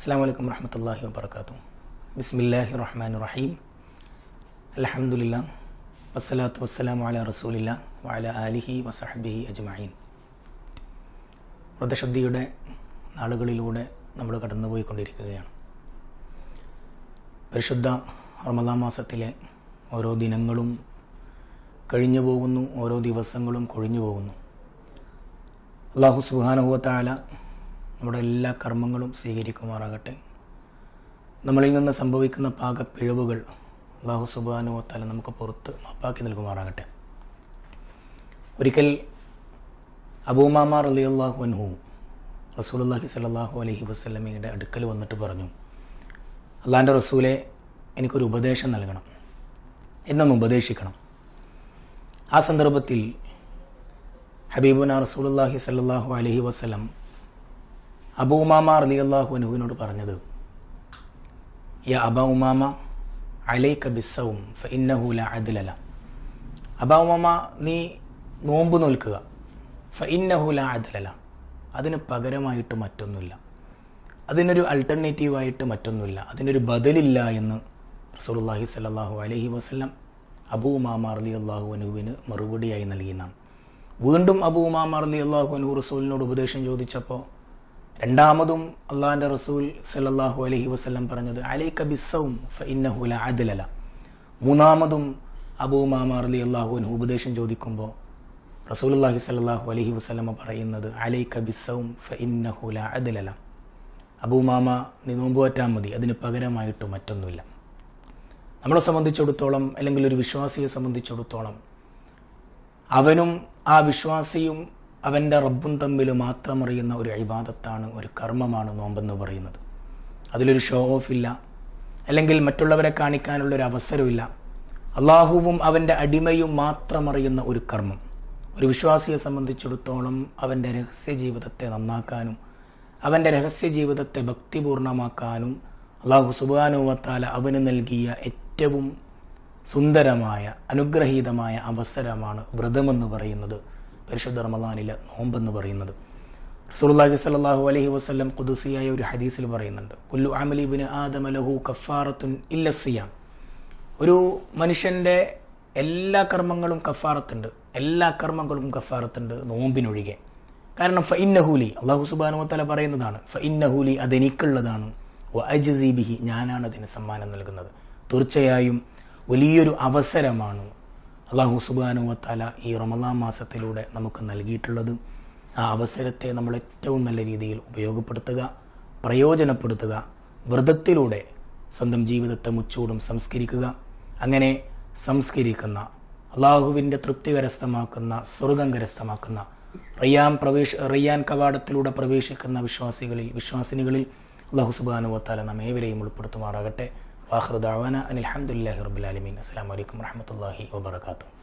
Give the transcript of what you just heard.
അസ്സാം വലൈക്കും വർഹമത്തല്ലാഹി വാബർക്കാത്തു ബിസ്മില്ലാഹി റഹ്മാൻ റഹീം അലഹമുല്ല വസ്സലാത്തു വസ്സലാം അല റസൂലില്ല വഅല ആലിഹി വസഹബിഹി അജ്മഈൻ വ്രതശുദ്ധിയുടെ നാളുകളിലൂടെ നമ്മൾ കടന്നുപോയിക്കൊണ്ടിരിക്കുകയാണ് പരിശുദ്ധ റമദാ മാസത്തിലെ ഓരോ ദിനങ്ങളും കഴിഞ്ഞു പോകുന്നു ഓരോ ദിവസങ്ങളും കൊഴിഞ്ഞു പോകുന്നു അള്ളാഹു സുഹാനുഭവത്താല നമ്മുടെ എല്ലാ കർമ്മങ്ങളും സ്വീകരിക്കുമാറാകട്ടെ നമ്മളിൽ നിന്ന് സംഭവിക്കുന്ന പാകപ്പിഴവുകൾ അള്ളാഹു സുബാനുവത്താല നമുക്ക് പുറത്ത് മാപ്പാക്കി നൽകുമാറാകട്ടെ ഒരിക്കൽ അബൂമാമാർ അലി അള്ളാഹു അൻഹു റസൂലുല്ലാഹി സല്ലാഹു അലഹി വസ്ലമയുടെ അടുക്കൽ വന്നിട്ട് പറഞ്ഞു അള്ളാൻ്റെ റസൂലെ എനിക്കൊരു ഉപദേശം നൽകണം എന്നൊന്ന് ഉപദേശിക്കണം ആ സന്ദർഭത്തിൽ ഹബീബുന റസൂലുല്ലാഹി സല്ലാഹു അലഹി വസ്ലം അബു ഉമാമ അലി അള്ളാഹു അനുവിനോട് പറഞ്ഞത് യ അബ ഉമാമ അലൈക ബിസ്സവും ഫഇന്നഹു ല അദ്ലല അബ ഉമാമ നീ നോമ്പ് നോൽക്കുക ഫഇന്നഹു ല അദ്ലല അതിന് പകരമായിട്ട് മറ്റൊന്നുമില്ല അതിനൊരു അൾട്ടർനേറ്റീവായിട്ട് മറ്റൊന്നുമില്ല അതിനൊരു ബദലില്ല എന്ന് റസൂലുള്ളാഹി സ്വല്ലല്ലാഹു അലൈഹി വസല്ലം അബൂ ഉമാമ അലി അള്ളാഹു അനുവിന് മറുപടിയായി നൽകി നാം വീണ്ടും അബൂ ഉമാമ അലി അള്ളാഹു അനു റസൂലിനോട് ഉപദേശം ചോദിച്ചപ്പോൾ രണ്ടാമതും അള്ളാഹിൻ്റെ റസൂൽ സല്ലാഹു അലഹി വസ്ലം പറഞ്ഞത് അലൈക ബിസ്സവും ഫഇന്നഹുല അദിലല മൂന്നാമതും അബൂ മാമാർ അലി അള്ളാഹുവിന് ഉപദേശം ചോദിക്കുമ്പോൾ റസൂലുല്ലാഹി സല്ലാഹു അലഹി വസ്ലമ പറയുന്നത് അലൈക ബിസ്സവും ഫഇന്നഹുല അദിലല അബൂ മാമ നീ നോമ്പ് പറ്റാൻ മതി അതിന് പകരമായിട്ട് മറ്റൊന്നുമില്ല നമ്മളെ സംബന്ധിച്ചിടത്തോളം അല്ലെങ്കിൽ ഒരു വിശ്വാസിയെ സംബന്ധിച്ചിടത്തോളം അവനും ആ വിശ്വാസിയും അവൻ്റെ റബ്ബും തമ്മിൽ മാത്രം അറിയുന്ന ഒരു അഭിബാദത്താണ് ഒരു കർമ്മമാണ് നോമ്പെന്ന് പറയുന്നത് അതിലൊരു ഷോ ഓഫ് ഇല്ല അല്ലെങ്കിൽ മറ്റുള്ളവരെ കാണിക്കാനുള്ള ഒരു അവസരമില്ല അള്ളാഹുവും അവൻ്റെ അടിമയും മാത്രം അറിയുന്ന ഒരു കർമ്മം ഒരു വിശ്വാസിയെ സംബന്ധിച്ചിടത്തോളം അവൻ്റെ രഹസ്യ ജീവിതത്തെ നന്നാക്കാനും അവൻ്റെ രഹസ്യ ജീവിതത്തെ ഭക്തിപൂർണമാക്കാനും അള്ളാഹു സുബാനുവത്താല അവന് നൽകിയ ഏറ്റവും സുന്ദരമായ അനുഗ്രഹീതമായ അവസരമാണ് വ്രതമെന്ന് പറയുന്നത് പരിശുദ്ധ റമദാനിലെ നോമ്പെന്ന് പറയുന്നത് റസൂലുള്ളാഹി സ്വല്ലല്ലാഹു അലൈഹി വസല്ലം ഖുദുസിയായ ഒരു ഹദീസിൽ പറയുന്നുണ്ട് കുല്ലു അമലി ഇബ്നു ആദമ ലഹു കഫാറത്തുൻ ഇല്ല സിയാം ഒരു മനുഷ്യൻ്റെ എല്ലാ കർമ്മങ്ങളും കഫാറത്തുണ്ട് എല്ലാ കർമ്മങ്ങളും കഫാറത്തുണ്ട് നോമ്പിനൊഴികെ കാരണം ഫ ഇന്നഹൂലി അള്ളാഹു സുബാനു തല പറയുന്നതാണ് ഫ ഇന്നഹൂലി അതെനിക്കുള്ളതാണ് വ അജ്സി ബിഹി ഞാനാണ് അതിന് സമ്മാനം നൽകുന്നത് തീർച്ചയായും വലിയൊരു അവസരമാണ് അള്ളാഹു സുബാനുവത്താല ഈ റമദാൻ മാസത്തിലൂടെ നമുക്ക് നൽകിയിട്ടുള്ളത് ആ അവസരത്തെ നമ്മൾ ഏറ്റവും നല്ല രീതിയിൽ ഉപയോഗപ്പെടുത്തുക പ്രയോജനപ്പെടുത്തുക വ്രതത്തിലൂടെ സ്വന്തം ജീവിതത്തെ മുച്ചൂടും സംസ്കരിക്കുക അങ്ങനെ സംസ്കരിക്കുന്ന അള്ളാഹുവിൻ്റെ തൃപ്തി കരസ്ഥമാക്കുന്ന സ്വർഗം കരസ്ഥമാക്കുന്ന റയ്യാൻ പ്രവേശ റയ്യാൻ കവാടത്തിലൂടെ പ്രവേശിക്കുന്ന വിശ്വാസികളിൽ വിശ്വാസിനികളിൽ അള്ളാഹു സുബാനുവത്താല നാം ഏവരെയും ഉൾപ്പെടുത്തുമാറാകട്ടെ വാഹൃദാവാന അനിൽഹമുല്ലാഹി റബുലാലമീൻ അസ്സാം വലൈക്കും വർഹമത്തല്ലാഹി വാബർക്കാത്തു